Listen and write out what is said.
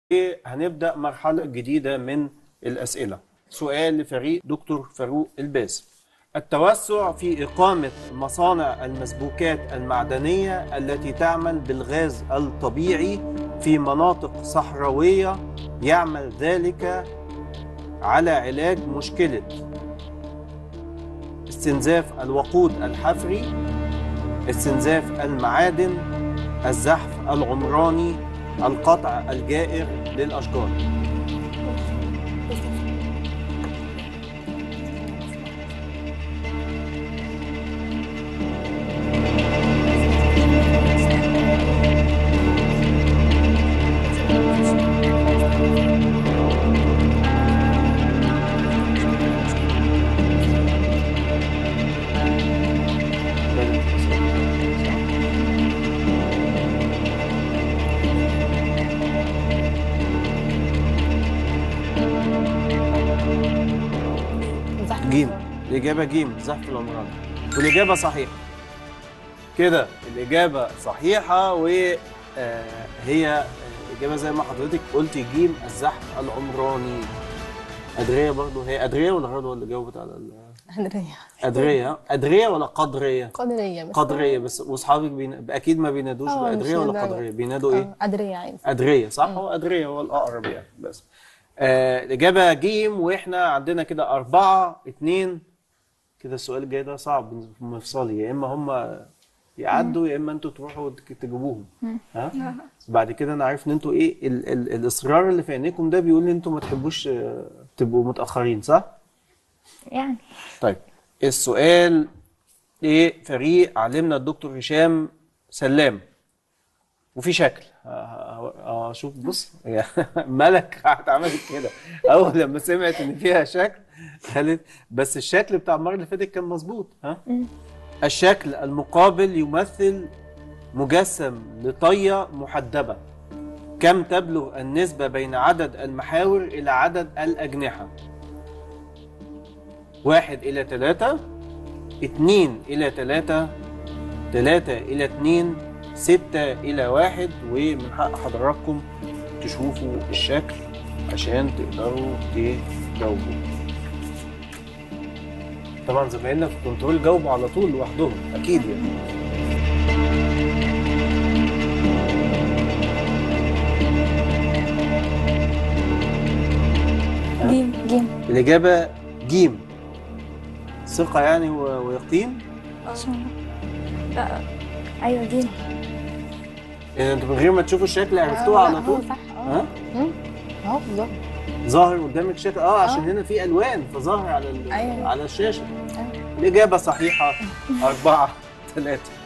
هنبدأ مرحلة جديدة من الأسئلة سؤال لفريق دكتور فاروق الباسم التوسع في إقامة مصانع المسبوكات المعدنية التي تعمل بالغاز الطبيعي في مناطق صحراوية يعمل ذلك على علاج مشكلة استنزاف الوقود الحفري استنزاف المعادن الزحف العمراني القطع الجائر للأشجار جيم الإجابة جيم زحف العمران والإجابة صحيحة كده الإجابة صحيحة وهي الإجابة زي ما حضرتك قلتي جيم الزحف العمراني أدرية برضو هي أدرية ولا غدا اللي جاوبت على ال- قدرية أدرية أدرية ولا قدرية؟ قدرية بس قدرية بس وأصحابك بين... أكيد ما بينادوش آه، بأدرية مش ولا للدرجة. قدرية بينادوا إيه؟ آه، قدرية عادي أدرية صح هو أدرية هو الأقرب يعني بس آه الإجابة جيم وإحنا عندنا كده أربعة اتنين كده السؤال الجاي ده صعب مفصلي يا إما هم يعدوا يا إما أنتوا تروحوا تك- تجيبوهم ها بعد كده أنا عارف إن أنتوا إيه ال ال الإصرار اللي في عينيكم ده بيقول إن أنتوا ما تحبوش آه، تبقوا متأخرين صح؟ يعني طيب السؤال ايه فريق علمنا الدكتور هشام سلام وفي شكل اه آه، آه، شوف بص ملك عملت كده اول لما سمعت ان فيها شكل قالت بس الشكل بتاع المره اللي فاتت كان مظبوط ها الشكل المقابل يمثل مجسم لطيه محدبه كم تبلغ النسبه بين عدد المحاور الى عدد الاجنحه واحد إلى تلاتة اتنين إلى تلاتة تلاتة إلى اتنين ستة إلى واحد ومن حق حضراتكم تشوفوا الشكل عشان تقدروا تجاوبوا طبعا زمايلنا في الكنترول جاوبوا على طول لوحدهم أكيد يعني جيم جيم الإجابة جيم ثقة يعني و- ويقين لا ايوه جيم يعني انتوا من غير ما تشوفوا الشكل عرفتوها على طول صح ها اه اهو بالظبط ظاهر قدامك شكل اه عشان هنا في الوان فظاهر على ال... أيوة. على الشاشه الاجابه صحيحه أربعة ثلاثة